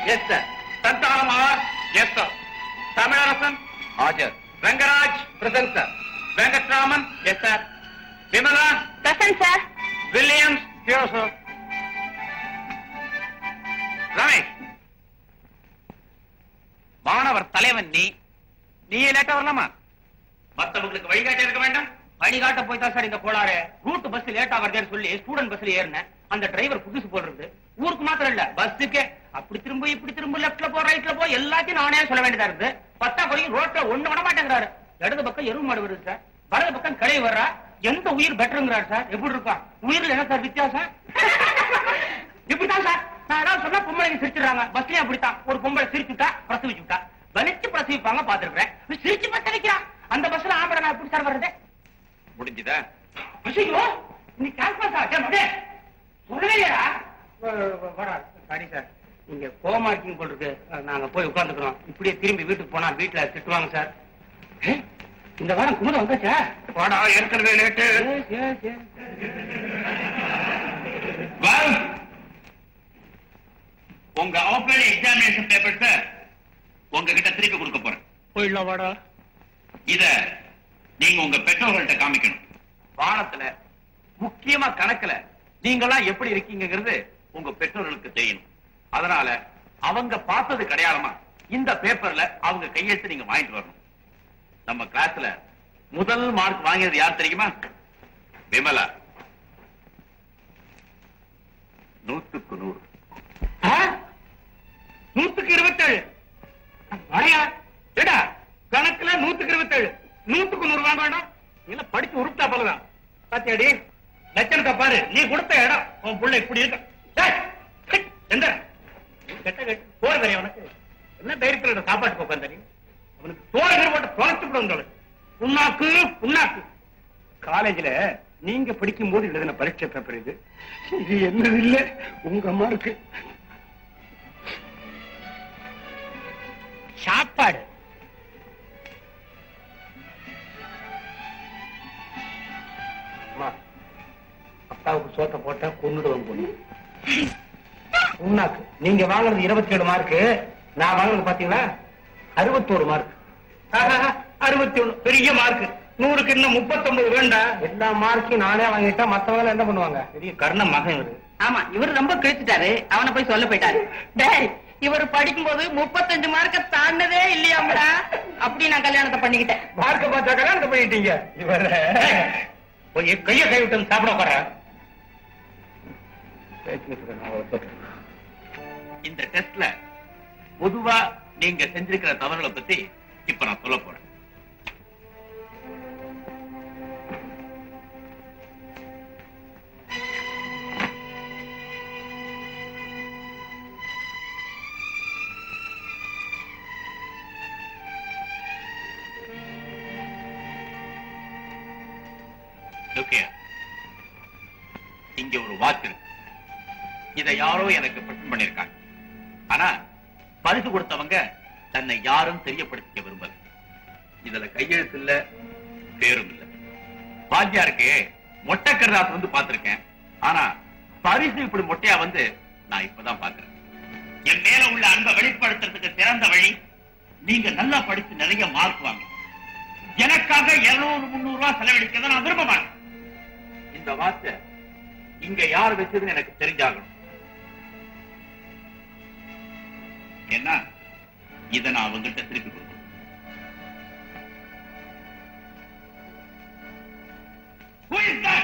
S sir சந்தானமார் yes sir Tamilarasan ஆஜர் Rangaraj present sir Venkatraman yes sir Vimala present sir Williams here sir Ramesh மாணவர் தலைவன் நீ நீ லேட்டா வரலாமா மத்தவங்களுக்கு வழிகாட்டி இருக்க வேண்டாம் வழிகாட்ட போய் தான் சார் இந்த கோளாறு ரூட் பஸ் லேட்டா வருதுன்னு சொல்லி ஸ்டூடெண்ட் பஸ்ல ஏறினேன் அந்த டிரைவர் புதுசு போடுறது ஊருக்கு மாத்திரம் இல்ல பஸ்ஸுக்கு அப்படி திரும்ப இப்படி திரும்ப லெப்ட்ல போ ரைட்ல போ எல்லாத்தையும் நானே சொல்ல வேண்டியதா இருக்கு பத்தா குறையும் ரோட்ல ஒண்ணு விட மாட்டேங்கிறாரு இடது பக்கம் எருவு மாடு வருது சார் வலது பக்கம் கிளை வர்றா எந்த உயிர் பெட்டருங்கிறாரு சார் எப்படி இருக்கான் உயிர்ல என்ன சார் வித்தியாசம் இப்படித்தான் சார் நான் ஏதாவது சொன்னா பொம்பளைங்க சிரிச்சிடுறாங்க பஸ்லயும் அப்படித்தான் ஒரு பொம்பளை சிரிச்சுட்டா பிரசவிச்சு விட்டா வலிச்சு பிரசவிப்பாங்க பாத்துருக்கேன் சிரிச்சு பத்த வைக்கிறான் அந்த பஸ்ல ஆம்பளை நான் எப்படி சார் வர்றது முடிஞ்சுதா ஐயோ நீ கால்பாஸ் ஆச்சா மடே சொல்லலையா சாரி சார் நீங்க கோமா இருக்கீங்க போல இருக்கு நாங்க போய் உட்கார்ந்துக்கிறோம் இப்படியே திரும்பி வீட்டுக்கு போனா வீட்டுல திட்டுவாங்க சார் ஏ, இந்த வாரம் குமுதம் வந்தாச்சா வாடா ஏற்கனவே late yes, yes, yes. Well, உங்க ஆஃபர் எக்ஸாமினேஷன் பேப்பர்ஸ் உங்ககிட்ட திருப்பி கொடுக்க போறேன் போயிடலாம் வாடா இத நீங்க உங்க பெற்றோர்கள்ட்ட காமிக்கணும் பாடத்துல முக்கியமா கணக்குல நீங்கெல்லாம் எப்படி இருக்கீங்கிறது உங்க பெற்றோர்களுக்கு தெரியணும் அதனால அவங்க பார்த்தது கிடையாதமா இந்த பேப்பர்ல அவங்க கையெழுத்து நீங்க வாங்கிட்டு வரணும் நம்ம கிளாஸ்ல முதல் மார்க் வாங்கியது யார் தெரியுமா விமலா நூத்துக்கு நூறு ஆ? நூத்துக்கு இருபத்தேழு வரையா ஏடா கணக்குல நூத்துக்கு இருபத்தேழு நூத்துக்கு நூறு வாங்க வேண்டாம் இல்ல படிச்சு உருட்டா போலதான் பாத்தியாடி லட்சணத்தை பாரு நீ கொடுத்த இடம் உன் புள்ள இப்படி இருக்க டேய், டேய், எந்த கெட்ட கெட்ட போற தெரியும் உனக்கு என்ன தைரியத்துல சாப்பாட்டுக்கு உட்காந்த நீ அவனுக்கு தோற போட்டு தொலைச்சு விட வந்தவன் புண்ணாக்கு புண்ணாக்கு காலேஜ்ல நீங்க படிக்கும் போது எழுதின பரீட்சை பேப்பர் இது இது என்னது இல்ல உங்க மார்க்கு சாப்பாடு அம்மா, அப்பாவுக்கு சோத்த போட்டா கொண்டுடுவேன் பொண்ணு உண்ணாக்கு நீங்க வாங்குறது இருபத்தி ஏழு மார்க்கு நான் வாங்குறது பாத்தீங்களா அறுபத்தோரு மார்க் அறுபத்தி ஒண்ணு பெரிய மார்க் நூறுக்கு இன்னும் முப்பத்தொன்பது வேண்டாம் எல்லா மார்க்கையும் நானே வாங்கிட்டா மத்தவங்க என்ன பண்ணுவாங்க பெரிய கர்ண மகன் இவரு ஆமா இவர் ரொம்ப கிழிச்சிட்டாரு அவனை போய் சொல்ல போயிட்டாரு டேய் இவர் படிக்கும்போது முப்பத்தஞ்சு மார்க்க தாண்டதே இல்லையாம்டா அப்படி நான் கல்யாணத்தை பண்ணிக்கிட்டேன் மார்க்க பார்த்தா கல்யாணத்தை பண்ணிட்டீங்க இவர போய் கைய கை விட்டு சாப்பிட போற இந்த டெஸ்ட்ல பொதுவா நீங்க செஞ்சிருக்கிற தவறுகளை பத்தி இப்ப நான் சொல்ல போறேன் Look here. இங்க ஒரு வாட்ச் இருக்கு இதை யாரோ எனக்கு பிரசன்ட் பண்ணிருக்காங்க ஆனா பரிசு கொடுத்தவங்க தன்னை யாரும் தெரியப்படுத்திக்க விரும்பல இதுல கையெழுத்து இல்ல பேரும் இல்ல வாத்தியாருக்கு மொட்டை கருதாசு வந்து பார்த்திருக்கேன் ஆனா பரிசு இப்படி மொட்டையா வந்து நான் இப்பதான் பாக்குறேன் என் மேல உள்ள அன்பை வெளிப்படுத்துறதுக்கு சிறந்த வழி நீங்க நல்லா படிச்சு நிறைய மார்க் வாங்க எனக்காக இருநூறு முந்நூறு ரூபாய் செலவழிக்கிறத நான் விரும்ப மாட்டேன் இந்த வார்த்தை இங்க யார் வச்சதுன்னு எனக்கு தெரிஞ்சாகணும் என்ன இதை நான் அவங்ககிட்ட திருப்பி கொடுக்கணும் Who is that?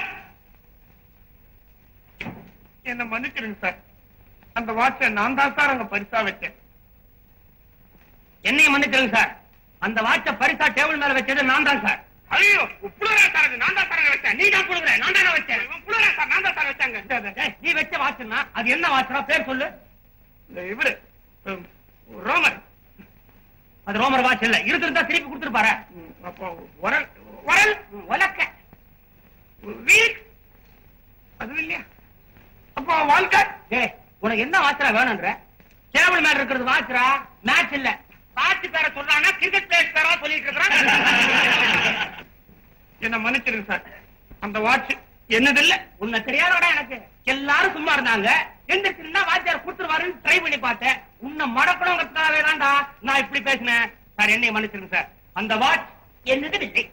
என்ன மன்னிச்சிருங்க சார் அந்த வாட்சை நான் தான் சார் அங்க பரிசா வச்சேன் என்னைய மன்னிச்சிருங்க சார் அந்த வாட்சை பரிசா டேபிள் மேல வச்சது நான் தான் சார் ஐயோ புளுரா சார் அது நான் தான் சார் வச்சேன் நீ தான் புளுற நான் தான் வச்சேன் புளுரா சார் நான் தான் சார் வச்சாங்க நீ வச்ச வாட்சுனா அது என்ன வாட்சா பேர் சொல்லு இவரு உம், ரோமர் அது ரோமர் வாட்ச் இல்ல இருக்கிறதா திருப்பி கொடுத்துருப்பாரு அப்போ உரல் உரல் உலக்க வீக் அது இல்லையா அப்போ வாழ்க்கை டேய் உனக்கு என்ன வாட்சரா வேணும்ன்ற டேபிள் மேல இருக்கிறது வாட்சரா மேட்ச் இல்ல வாட்ச் பேர சொல்றானா கிரிக்கெட் பிளேயர் பேரா சொல்லிட்டு இருக்கிறான் என்ன மன்னிச்சிருங்க சார் அந்த வாட்ச் என்னது இல்ல உன்னை தெரியாதோட எனக்கு எல்லாரும் சும்மா இருந்தாங்க எந்திரிச்சுன்னா வாத்தியார் கொடுத்துருவாருன்னு ட்ரை பண்ணி பார்த்தேன் உன்னை மடக்கணுங்கிறதுக்காகவே தான்டா நான் இப்படி பேசினேன் சார் என்னைய மன்னிச்சிருங்க சார் அந்த வாட்ச் என்னது இல்லை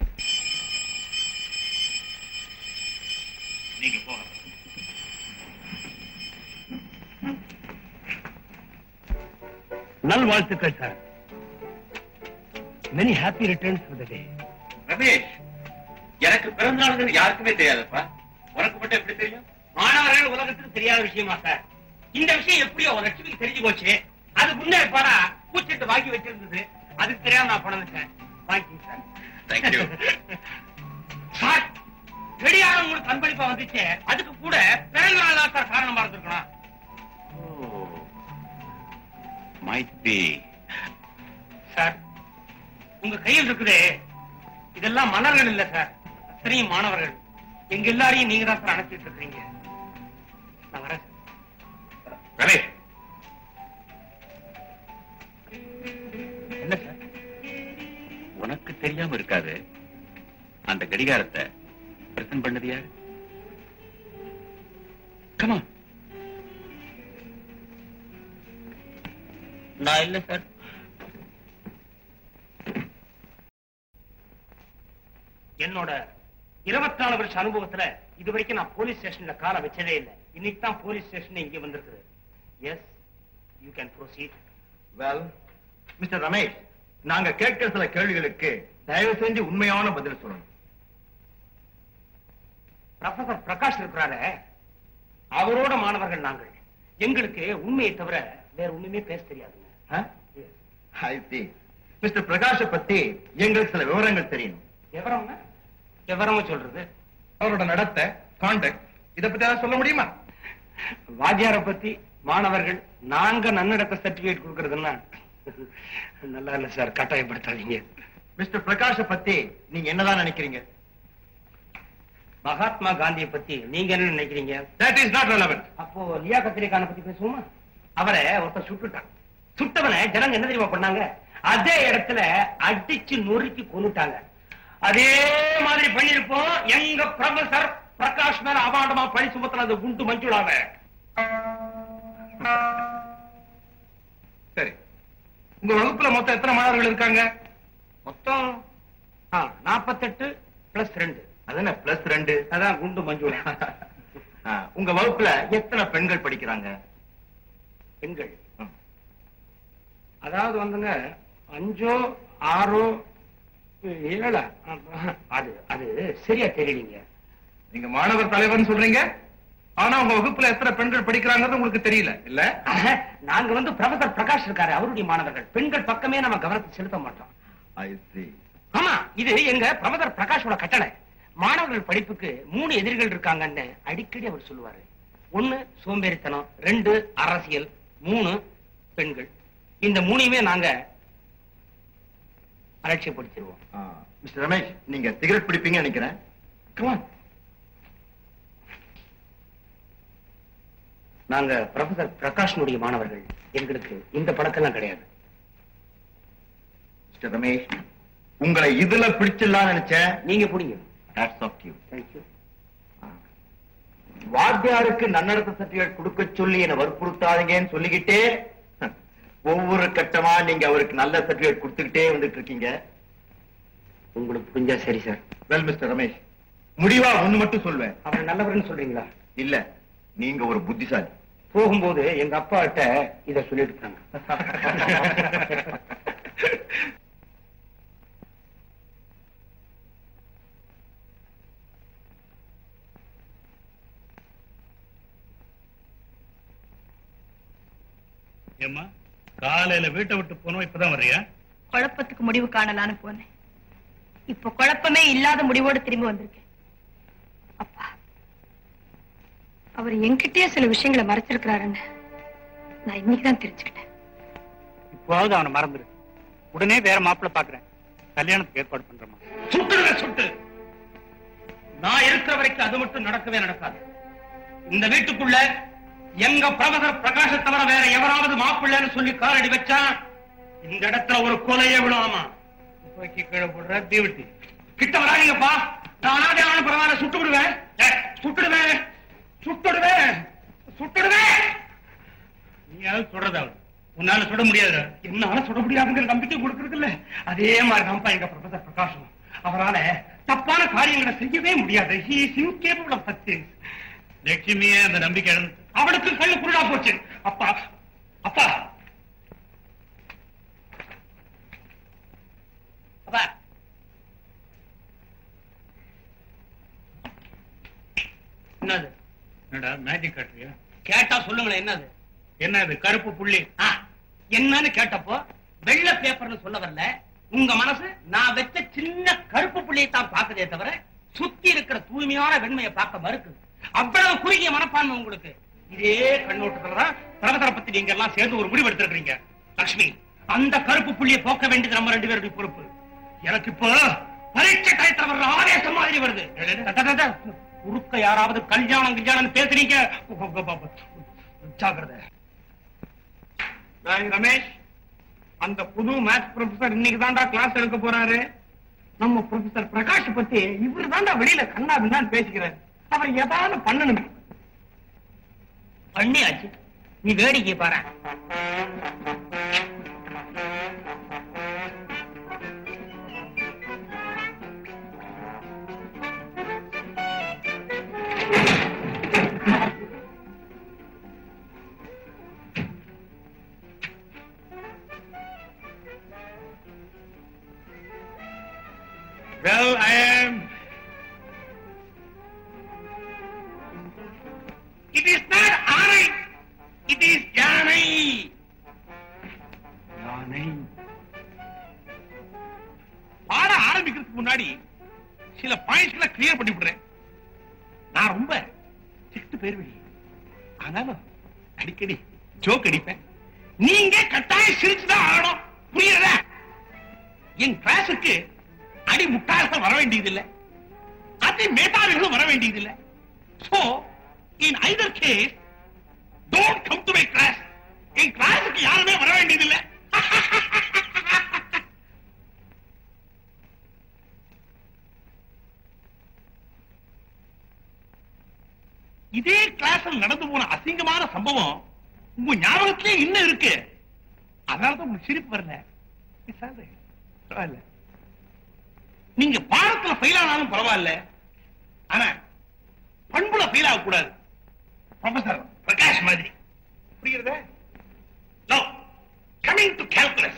நீங்க போங்க நல்வாழ்த்துக்கள் sir many happy returns for the day Ramesh எனக்கு பிறந்த நாளுங்கிறது யாருக்குமே தெரியாதுப்பா உனக்கு மட்டும் எப்படி தெரியும் மாணவர்கள் உலகத்துக்கு தெரியாத விஷயமா சார் இந்த விஷயம் எப்படியோ ஒரு லட்சுமிக்கு தெரிஞ்சு போச்சு அது முன்னே பாரா பூச்சிட்டு வாங்கி வச்சிருந்தது அதுக்கு தெரியாம நான் பணம் வச்சேன் வாங்கிங்க சார் Thank you. சார் வெடியாரம் உங்களுக்கு அன்பளிப்பா வந்துச்சு அதுக்கு கூட பிறந்த நாள் தான் சார் காரணமா இருந்திருக்கணும் மைட் பி சார் உங்க கையில் இருக்குதே இதெல்லாம் மலர்கள் இல்ல சார் அத்தனையும் மாணவர்கள் எங்க எல்லாரையும் நீங்க தான் சார் அனுப்பிட்டு இருக்கீங்க நான் வரேன் சார். ரமேஷ் என்ன சார் உனக்கு தெரியாம இருக்காது அந்த கடிகாரத்தை பிரசன்ட் பண்ணது யாரு கமா நான் இல்ல சார் என்னோட இருபத்தி நாலு வருஷ அனுபவத்துல இது வரைக்கும் நான் போலீஸ் ஸ்டேஷன்ல காலை வச்சதே இல்லை இன்னைக்கு தான் போலீஸ் ஸ்டேஷன் இங்க வந்திருக்குது yes you can proceed well mister Ramesh நாங்க கேட்கிற சில கேள்விகளுக்கு தயவு செஞ்சு உண்மையான பதில் சொல்லணும் ப்ரொஃபசர் பிரகாஷ் இருக்கிறாரு அவரோட மாணவர்கள் நாங்கள் எங்களுக்கு உண்மையை தவிர வேற ஒண்ணுமே பேச தெரியாதுங்க Yes. I see mister Prakash பத்தி எங்களுக்கு சில விவரங்கள் தெரியணும் விவரம்னா விவரமா சொல்றது அவரோட நடத்தை கான்டாக்ட் இத பத்தி ஏதாவது சொல்ல முடியுமா வாத்தியார பத்தி மாணவர்கள் நாங்க நன்னடத்த சர்டிபிகேட் கொடுக்கறதுன்னா நல்லா இல்ல சார் கட்டாயப்படுத்தாதீங்க மிஸ்டர் பிரகாஷ பத்தி நீங்க என்னதான் நினைக்கிறீங்க மகாத்மா காந்தியை பத்தி நீங்க என்ன நினைக்கிறீங்க தட் இஸ் நாட் ரெலவென்ட் அப்போ லியா கத்திரிக்கான பத்தி பேசுவோமா அவரை ஒருத்தர் சுட்டுட்டான் சுட்டவனை ஜனங்க என்ன தெரியுமா பண்ணாங்க அதே இடத்துல அடிச்சு நொறுக்கி கொன்னுட்டாங்க அதே மாதிரி பண்ணிருப்போம் எங்க ப்ரொஃபசர் பிரகாஷ் மேல அபாண்டமா பழி சுமத்தின அந்த குண்டு மஞ்சுளாவ சரி உங்க வகுப்புல மொத்தம் எத்தனை மாணவர்கள் இருக்காங்க மொத்தம் நாற்பத்தெட்டு பிளஸ் ரெண்டு அது என்ன பிளஸ் ரெண்டு அதான் குண்டு மஞ்சுளா ஆ, உங்க வகுப்புல எத்தனை பெண்கள் படிக்கிறாங்க பெண்கள் ம். அதாவது வந்துங்க அஞ்சோ ஆறோ ஏழா அது அது சரியா தெரியலீங்க நீங்க மாணவர் தலைவர்னு சொல்றீங்க ஆனா உங்க வகுப்புல எத்தனை பெண்கள் படிக்கிறாங்கிறது உங்களுக்கு தெரியல இல்ல நாங்க வந்து ப்ரொஃபசர் பிரகாஷ் இருக்காரு அவருடைய மாணவர்கள் பெண்கள் பக்கமே நம்ம கவனத்தை செலுத்த மாட்டோம் ஐ சி ஆமா இது எங்க ப்ரொஃபசர் பிரகாஷோட கட்டளை மாணவர்கள் படிப்புக்கு மூணு எதிரிகள் இருக்காங்கன்னு அடிக்கடி அவர் சொல்லுவாரு ஒண்ணு சோம்பேறித்தனம் ரெண்டு அரசியல் மூணு பெண்கள் இந்த மூணையுமே நாங்க அலட்சியப்படுத்திடுவோம் மிஸ்டர் ரமேஷ் நீங்க சிகரெட் பிடிப்பீங்க நினைக்கிறேன் Come on. நாங்க ப்ரொஃபசர் பிரகாஷ்னுடைய மாணவர்கள் எங்களுக்கு இந்த பழக்கம்லாம் கிடையாது மிஸ்டர் ரமேஷ் உங்களை இதுல பிடிச்சிடலாம் நினைச்சேன் நீங்க புடிங்க Hats off to you. Thank you வாத்தியாருக்கு நன்னடத்த சர்டிபிகேட் கொடுக்க சொல்லி என்ன வற்புறுத்தாதீங்கன்னு சொல்லிக்கிட்டே ஒவ்வொரு கட்டமா நீங்க அவருக்கு நல்ல சர்டிபிகேட் கொடுத்துக்கிட்டே வந்துட்டு இருக்கீங்க உங்களுக்கு புரிஞ்சா சரி சார் வெல் மிஸ்டர் ரமேஷ் முடிவா ஒண்ணு மட்டும் சொல்வேன் அவர் நல்லவர்னு சொல்றீங்களா இல்ல நீங்க ஒரு புத்திசாலி போகும்போது எங்க அப்பா கிட்ட இத சொல்லிட்டு போனாங்க ஏம்மா காலையில வீட்டை விட்டு போனோம் இப்பதான் வர்றியா குழப்பத்துக்கு முடிவு காணலான்னு போனேன் இப்போ குழப்பமே இல்லாத முடிவோடு திரும்பி வந்திருக்கேன் அப்பா அவர் என்கிட்டயே சில விஷயங்களை மறைச்சிருக்கிறாருன்னு நான் இன்னைக்குதான் தெரிஞ்சுக்கிட்டேன் இப்போவாவது அவனை மறந்துரு உடனே வேற மாப்பிள்ளை பாக்குறேன் கல்யாணத்துக்கு ஏற்பாடு பண்றேம்மா சுட்டுடுங்க சுட்டு நான் இருக்கிற வரைக்கும் அது மட்டும் நடக்கவே நடக்காது இந்த வீட்டுக்குள்ள எங்க ப்ரொஃபசர் பிரகாஷ தவிர வேற எவராவது மாப்பிள்ளைன்னு சொல்லி காலடி வச்சா இந்த இடத்துல ஒரு கொலையே விழுவாமா துப்பாக்கி கீழே போடுற தீவட்டி கிட்ட வராதீங்கப்பா நான் அனாதையான பரவாயில்ல சுட்டு விடுவேன் ஏய், சுட்டுடுவேன் சுட்டுடுவேன் சுட்டுடுவேன் நீயாவது சுடுறது அவள் உன்னால சுட முடியாது என்னால சுட முடியாதுங்கிற நம்பிக்கை கொடுக்கறது இல்ல அதே மாதிரி தான்ப்பா எங்க ப்ரொஃபசர் பிரகாஷம் அவரால தப்பான காரியங்களை செய்யவே முடியாது he is incapable of such things லட்சுமியே அந்த நம்பிக்கை இழந்து அவளுக்கு கண்ணு குருடா போச்சு அப்பா அப்பா அப்பா என்னது என்னடா மேஜிக் காட்டுறியா கேட்டா சொல்லுங்களேன் என்னது என்னது கருப்பு புள்ளி ஆ, என்னன்னு கேட்டப்போ வெள்ள பேப்பர்னு சொல்ல வரல உங்க மனசு நான் வச்ச சின்ன கருப்பு புள்ளியை தான் பாக்குதே தவிர சுத்தி இருக்கிற தூய்மையான வெண்மையை பார்க்க மறுக்குது அவ்வளவு குறுகிய மனப்பான்மை உங்களுக்கு இதே கண்ணோட்டத்துலதான் பிரகதரை பத்தி நீங்க எல்லாம் சேர்ந்து ஒரு முடிவு எடுத்திருக்கீங்க லட்சுமி அந்த கருப்பு புள்ளியை போக்க வேண்டியது நம்ம ரெண்டு பேருடைய பொறுப்பு எனக்கு இப்போ பரீட்சை டயத்துல வர்ற ஆவேசம் மாதிரி வருது ட, ட, ட, ட. குறுக்க யாராவது கல்யாணம் கல்யாணம் பேசுறீங்க ஜாக்கிரதை டேய் ரமேஷ் அந்த புது மேத்ஸ் ப்ரொஃபசர் இன்னைக்கு தான்டா கிளாஸ் எடுக்க போறாரு நம்ம ப்ரொஃபசர் பிரகாஷ் பத்தி இவரு தான்டா வெளியில கண்ணா பின்னான்னு பேசிக்கிறாரு அவர் ஏதாவது பண்ணணுமே பண்ணியாச்சு நீ வேடிக்கை பாரு Well, I am. It is not ஆனை it is யானை யானை பாட ஆரம்பிக்கிறதுக்கு முன்னாடி சில பாயிண்ட்ஸ்களை கிளியர் பண்ணி விடுறேன் நான் ரொம்ப சிட்டு பேர்வழி ஆனாலும் அடிக்கடி ஜோக் அடிப்பேன் நீங்க கட்டாயம் சிரிச்சுதான் ஆகணும் புரியுறதா என் கிளாஸுக்கு அடி முட்டாள்கள் வர வேண்டியதில்லை அதி மேதாவிகளும் வர வேண்டியதில்லை so in either case don't come to my class என் கிளாஸுக்கு யாருமே வர வேண்டியதில்லை இதே கிளாஸ்ல நடந்து போன அசிங்கமான சம்பவம் உங்க ஞாபகத்திலே இன்னும் இருக்கு அதனாலதான் உங்களுக்கு சிரிப்பு வரல It's all right. பரவாயில்ல நீங்க பாடத்துல ஃபெயில் ஆனாலும் பரவாயில்ல ஆனா பண்புல ஃபெயில் ஆக கூடாது ப்ரொஃபசர் பிரகாஷ் மாதிரி புரியுறதா no coming to calculus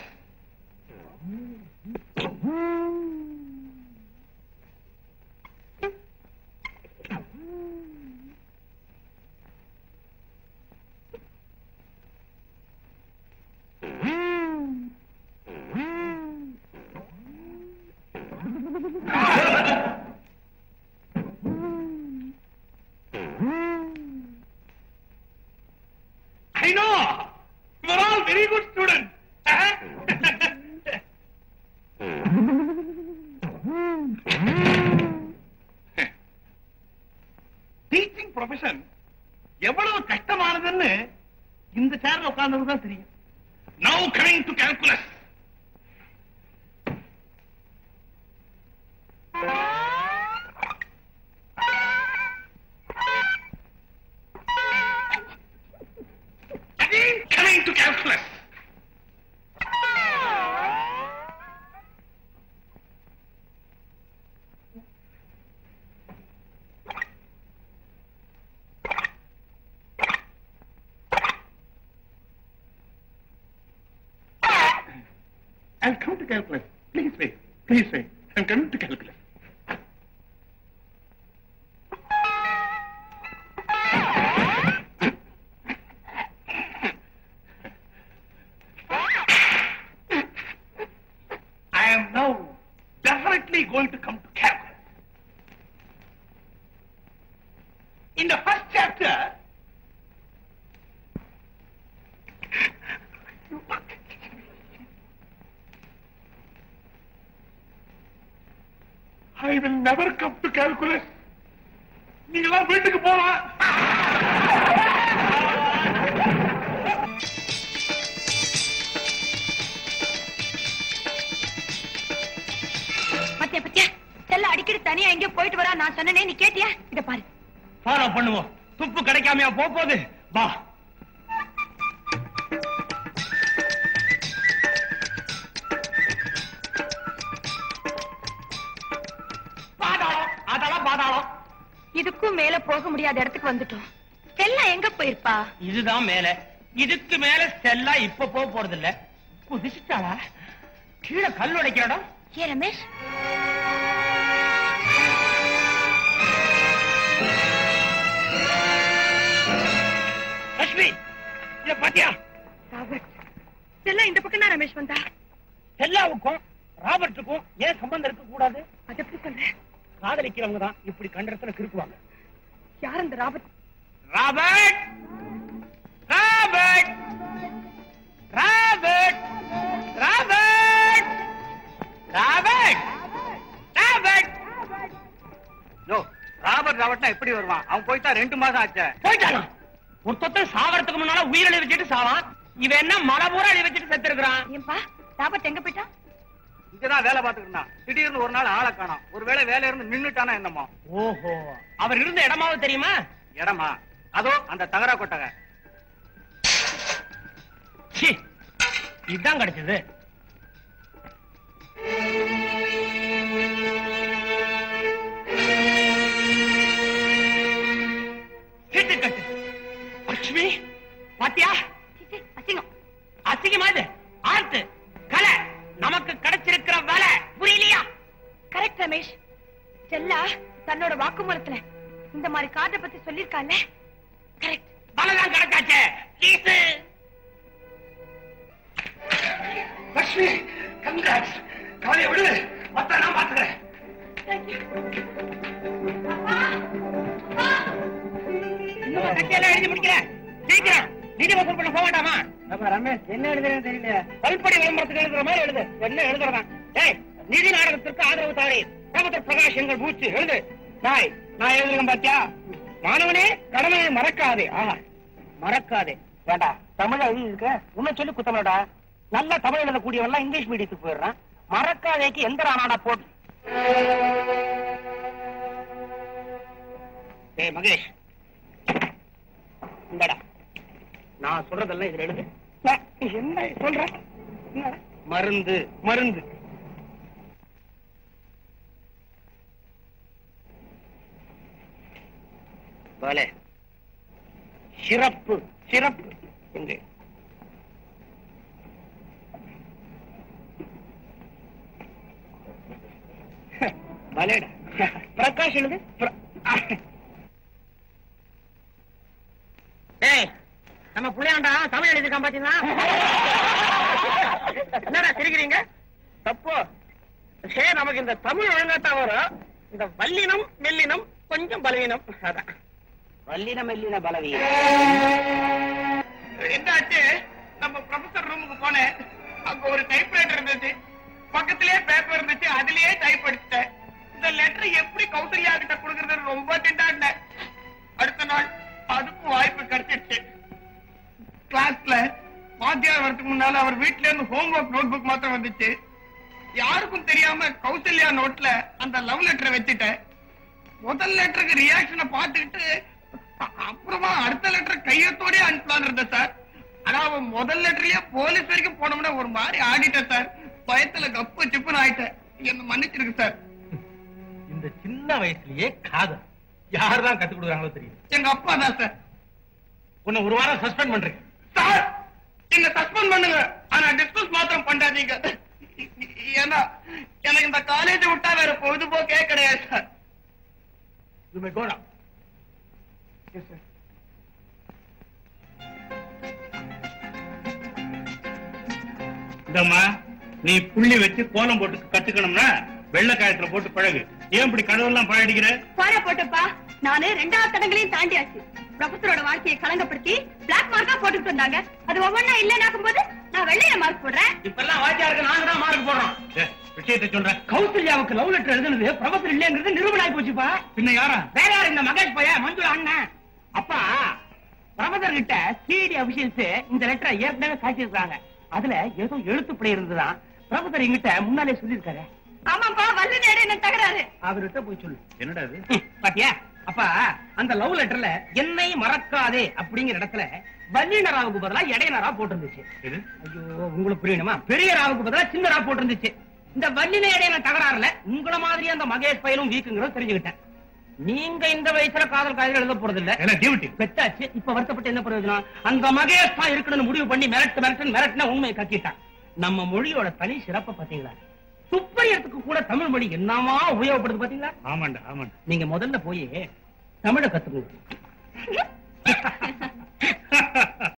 I know. You are all very good students. Teaching profession எவ்வளவு கஷ்டமானதுன்னு இந்த சேர்ல உட்கார்ந்தது தான் தெரியும் now coming to calculus Again coming to calculus. I'll come to calculus. Please wait. Please wait. I'm coming to calculus. I am now definitely going to come to calculus. In the first chapter, I will never come to calculus. நீங்களாம் வீட்டுக்கு போலாம் பத்தியா பத்தியா செல்ல அடிக்கடி தனியா எங்கேயோ போயிட்டு வரா நான் சொன்னனே நீ கேட்டியா இத பாரு ஃபாலோ பண்ணுவோம் துப்பு கிடைக்காமையா போக போகுது வா பாதாளம் அதெல்லாம் பாதாளம் இதுக்கும் மேல போக முடியாத இடத்துக்கு வந்துட்டோம் ஸ்டெல்லா எங்க போயிருப்பா இதுதான் மேல இதுக்கு மேல ஸ்டெல்லா இப்ப போக போறது இல்ல குதிச்சுட்டாளா கீழே கல் உடைக்கிற இடம் ஏ ரமேஷ் லட்சுமி இத பாத்தியா ராபர்ட் ஸ்டெல்லா இந்த பக்கம் தான் ரமேஷ் வந்தா எல்லாவுக்கும் ராபர்ட்டுக்கும் ஏன் சம்பந்தம் இருக்க கூடாது அது எப்படி சொல்ற காதலிக்கிறவங்க தான் இப்படி கண்டத்துல கிறுக்குவாங்க யார் அந்த Robert Robert Robert Robert Robert Robert Robert யோ ராபர்ட் ராபர்ட்னா எப்படி வருவான் அவன் போயிட்டா ரெண்டு மாசம் ஆச்சு போயிட்டானா ஒருத்தொத்த சாவறதுக்கு முன்னால உயிரிழை வச்சுட்டு சாவான் இவன் என்ன மலை பூரா அழி வச்சுட்டு செத்து இருக்கிறான் ஏன்பா ராபர்ட் எங்க போயிட்டா இங்கதான் வேலை பார்த்துட்டு இருந்தான் திடீர்னு ஒரு நாள் ஆளை காணோம் ஒருவேளை வேலை இருந்து நின்னுட்டானா என்னமோ ஓஹோ அவர் இருந்த இடமாவது தெரியுமா இடமா அதோ அந்த தகரா கொட்டகை ச்சீ, இதுதான் கிடைச்சது கட்டு கட்டு லட்சுமி பாத்தியா சீ, அசிங்கம் அசிங்கமா இது ஆர்ட் கலை நமக்கு கிடைச்சிருக்கிற வேலை புரியலையா கரெக்ட் ரமேஷ் ஸ்டெல்லா தன்னோட வாக்குமூலத்துல இந்த மாதிரி கார்டை பத்தி சொல்லிருக்கால கரெக்ட் வேலைதான் கிடைச்சாச்சே கீசு லட்சுமி கங்க்ராட்ஸ் கவலையை விடு மத்த நான் பாத்துக்கிறேன் இன்னும் கட்டியெல்லாம் எழுதி முடிக்கிறேன் சீக்கிரம் நிதி வசூல் பண்ண போக வேண்டாமா ரமேஷ் என்ன எழுதுறேன்னு தெரியல பல்படி விளம்பரத்துக்கு எழுதுற மாதிரி எழுது என்ன எழுதுறதான் ஏய் நிதி நாடகத்திற்கு ஆதரவு தாரி கோபத்தர் பிரகாஷ் எங்கள் மூச்சு எழுது நாய் நான் எழுதுறேன் பாத்தியா மாணவனே கடமையை மறக்காதே ஆஹா மறக்காதே வேண்டா தமிழ எழுதி இருக்க உன்னை சொல்லி குத்தமாடா நல்ல தமிழ் எழுதக்கூடியவெல்லாம் இங்கிலீஷ் மீடியத்துக்கு போயிடுறான் மறக்காதேக்கு எந்த ராணாடா போட்டு ஏய் மகேஷ் இந்தடா நான் சொல்றதெல்லாம் இதுல எழுது என்ன சொல்ற மருந்து மருந்து பலே சிறப்பு சிறப்பு எங்கே பலேடா பிரகாஷ் எழுது பிர- ஏய் நம்ம புள்ளையாண்டா தமிழ் எழுதிருக்கான் பாத்தீங்களா என்னடா சிரிக்கிறீங்க தப்பு சே நமக்கு இந்த தமிழ் ஒழுங்காத்தான் வரும் இந்த வல்லினம் மெல்லினம் கொஞ்சம் பலவீனம் அதான் வல்லின மெல்லின பலவீனம் என்னாச்சு நம்ம ப்ரொஃபசர் ரூமுக்கு போனேன் அங்க ஒரு டைப்ரைட்டர் இருந்துச்சு பக்கத்திலேயே பேப்பர் இருந்துச்சு அதுலயே டைப் அடிச்சிட்டேன் இந்த லெட்டர் எப்படி கௌசல்யா கிட்ட கொடுக்கறதுன்னு ரொம்ப திண்டாடினேன் அடுத்த நாள் அதுக்கும் வாய்ப்பு கிடைச்சிடுச்சு கிளாஸ்ல வாத்தியார் வரதுக்கு முன்னால அவர் வீட்ல இருந்து ஹோம்ஒர்க் நோட் புக் மாத்திரம் வந்துச்சு யாருக்கும் தெரியாம கௌசல்யா நோட்ல அந்த லவ் லெட்டரை வச்சுட்டேன் முதல் லெட்டருக்கு ரியாக்ஷனை பார்த்துக்கிட்டு அ- அப்புறமா அடுத்த லெட்டர் கையெழுத்தோடய அனுப்பலாம்னு இருந்தேன் சார் ஆனா அவன் முதல் லெட்டர்லயே போலீஸ் வரைக்கும் போனோம்னா ஒரு மாதிரி ஆடிட்டேன் சார் பயத்துல கப்பு சிப்புன்னு ஆயிட்டேன் என்ன மன்னிச்சிருக்கு சார் இந்த சின்ன வயசுலயே காதல் யாருதான் கத்து கொடுக்குறாங்களோ தெரியும் எங்க அப்பா தான் சார் உன்னை ஒரு வாரம் சஸ்பெண்ட் பண்றேன் சார் என்ன சஸ்பெண்ட் பண்ணுங்க ஆனா டிஸ்கஸ் மாத்திரம் பண்ணாதீங்க ஏன்னா எனக்கு இந்த காலேஜ் விட்டா வேற பொழுதுபோக்கே கிடையாது சார் யூ மே கோடா இந்தம்மா நீ புள்ளி வச்சு கோலம் போட்டு கத்துக்கணும்னா வெள்ளை காயத்துல போட்டு பழகு ஏன் இப்படி கடவுள்லாம் பழடிக்கிற போற போட்டுப்பா நானு ரெண்டாவது தடங்களையும் தாண்டியாச்சு ப்ரொஃபஸரோட வாழ்க்கையை கலங்கப்படுத்தி பிளாக் மார்க்கா போட்டுட்டு வந்தாங்க அது ஒவ்வொன்னா இல்லைனாக்கும் போது நான் வெள்ளையில மார்க் போடுறேன் இப்பெல்லாம் வாத்தியாருக்கு நாங்க தான் மார்க் போடுறோம் ஏ, விஷயத்தை சொல்றேன் கௌசல்யாவுக்கு லவ் லெட்டர் எழுதுனது ப்ரொஃபசர் இல்லைங்கிறது நிரூபணம் ஆகி போச்சுப்பா பின்ன யாரா வேற யார் இந்த மகேஷ் பையன் மஞ்சள் அண்ணன் அப்பா ப்ரொஃபசர் கிட்ட சிஐடி அபிஷியல்ஸ் இந்த லெட்டரை ஏற்கனவே காட்டியிருக்காங்க அதுல ஏதோ எழுத்துப்படி இருந்துதான் ப்ரொஃபசர் எங்கிட்ட முன்னாலே சொல்லியிருக்காரு ஆமாப்பா வல்லு நேரம் என்ன தகராறு அவர்கிட்ட போய் சொல்லு என்னடா இது ம், பாத்தியா அப்ப அந்த லவ் லெட்டர்ல என்னை மறக்காதே அப்படிங்கிற இடத்துல வல்லினராவுக்கு பதிலா இடையனரா போட்டிருந்துச்சு இது ஐயோ உங்களுக்கு புரியணுமா பெரிய ராவுக்கு பதிலா சின்ன ரா போட்டிருந்துச்சு இந்த வல்லின இடையின தகராறுல உங்கள மாதிரி அந்த மகேஷ் பையனும் வீக்குங்கிறத தெரிஞ்சுக்கிட்டேன் நீங்க இந்த வயசுல காதல் காதல் எழுத போறது இல்ல என்ன டியூட்டி பெத்தாச்சு இப்ப வருத்தப்பட்டு என்ன பிரயோஜனம் அந்த மகேஷ் தான் இருக்கணும்னு முடிவு பண்ணி மிரட்டு மிரட்டு மிரட்டுனா உண்மையை கக்கிட்டான் நம்ம மொழியோட தனி சிறப்பை பாத்தீங்களா துப்பறியத்துக்கு கூட தமிழ் மொழி என்னமா உபயோகப்படுது பாத்தீங்களா ஆமாண்டா ஆமாண்டா நீங்க முதல்ல போய் தமிழை கத்துக்கணும்